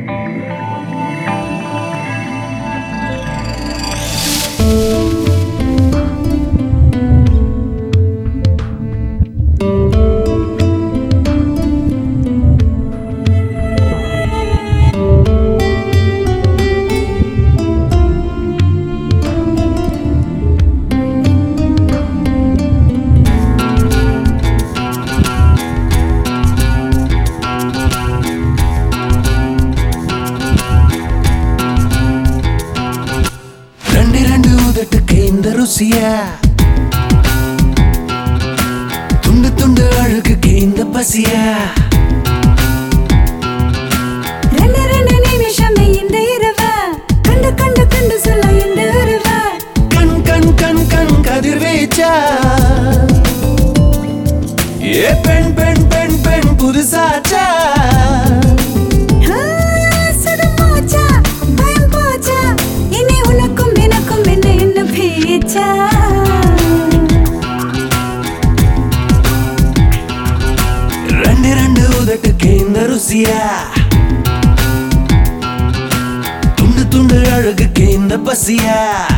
ரெண்டு ரெண்டு உதட்டுக்கு இந்த ருசியா துண்டு துண்டு அழுகுக்கு இந்த பசியா ரெண்டு ரெண்டு நிமிஷமே இந்த இரவ கண்டு கண்டு கண்டு சொல்ல இந்த உறவ கண் கண் கண் கண் கதிர்வீச்சா ஏ பெண் பெண் பெண் பெண் புதுசாச்சா சுகம் போச்சா பயம் போச்சா இனி உனக்கும் எனக்கும் என்ன என்ன பேச்சா ரெண்டு ரெண்டு உதட்டுக்கு இந்த ருசியா துண்டு துண்டு அழகுக்கு இந்த பசியா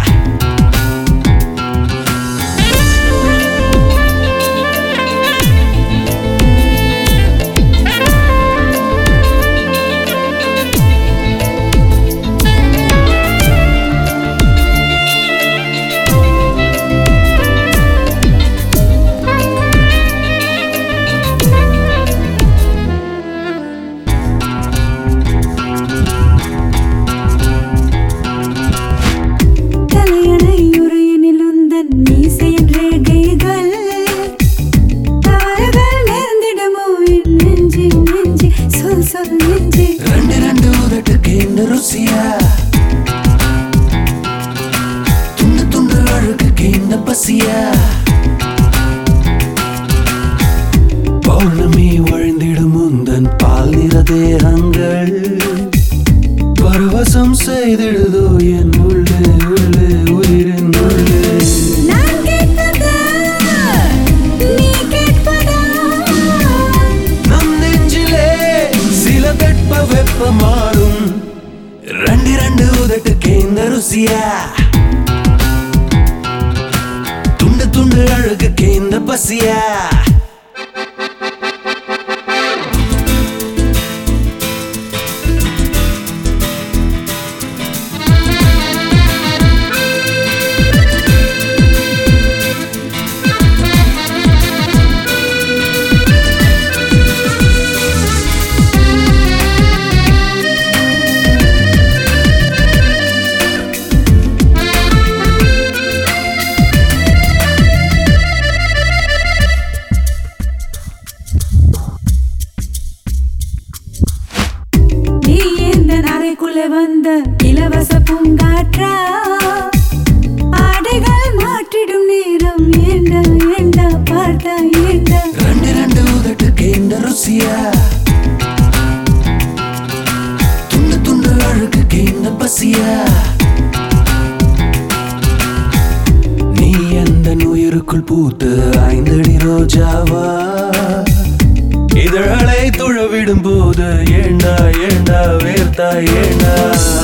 தலையணை உரையனில் உந்தன் மீசையின் ரேகைகள் தவறுகள் நேர்ந்திடுமோ என் நெஞ்சு நெஞ்சு சொல் சொல் நெஞ்சு ரெண்டு ரெண்டு உதட்டுக்கு இந்த ருசியா துண்டு துண்டு அழுகுக்கு இந்த பசியா பௌர்ணமி வழிந்திடும் முந்தன் பால் நிற தேகங்கள் பரவசம் செய்திடுதோ என் உள்ளே உள்ளே உயிரின் உள்ளே நான் கேட்பதா நீ கேட்பதா நம் நெஞ்சிலே சில வெப்ப வெப்ப மாறும் ரெண்டு ரெண்டு உதட்டுக்கு இந்த ருசியா துண்டு துண்டு அழகுக்கு இந்த பசியா நீ எந்த அறைக்குள்ள வந்த இலவச பூங்காற்றா ஆடைகள் மாற்றிடும் நேரம் ஏண்டா ஏண்டா பார்த்தா ஏண்டா ரெண்டு ரெண்டு உதட்டுக்கு இந்த ருசியா துண்டு துண்டு அழகுக்கு இந்த பசியா நீ எந்த உயிருக்குள் பூத்து ஐந்தடி ரோஜாவா இதழலை துழவிடும் போது ஏண்டா ஏண்டா வேர்த்தா ஏண்டா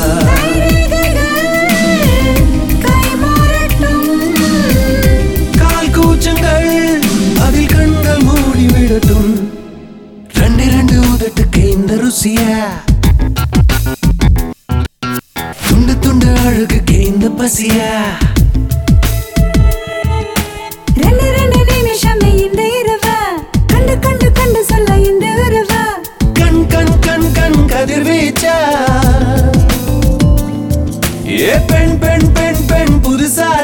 கை மாறட்டும் கால் கூச்சங்கள் அதில் கண்கள் மூடி விடட்டும் ரெண்டு ரெண்டு உதட்டுக்கு இந்த ருசியா துண்டு துண்டு அழகுக்கு இந்த பசியா ரெண்டு ரெண்டு நிமிஷமே இந்த இரவ கண்டு கண்டு கண்டு சொல்ல இந்த உறவ கண் கண் கண் கண் கதிர்வீச்சா ஏ பெண் பெண் பெண் பெண் புதுசா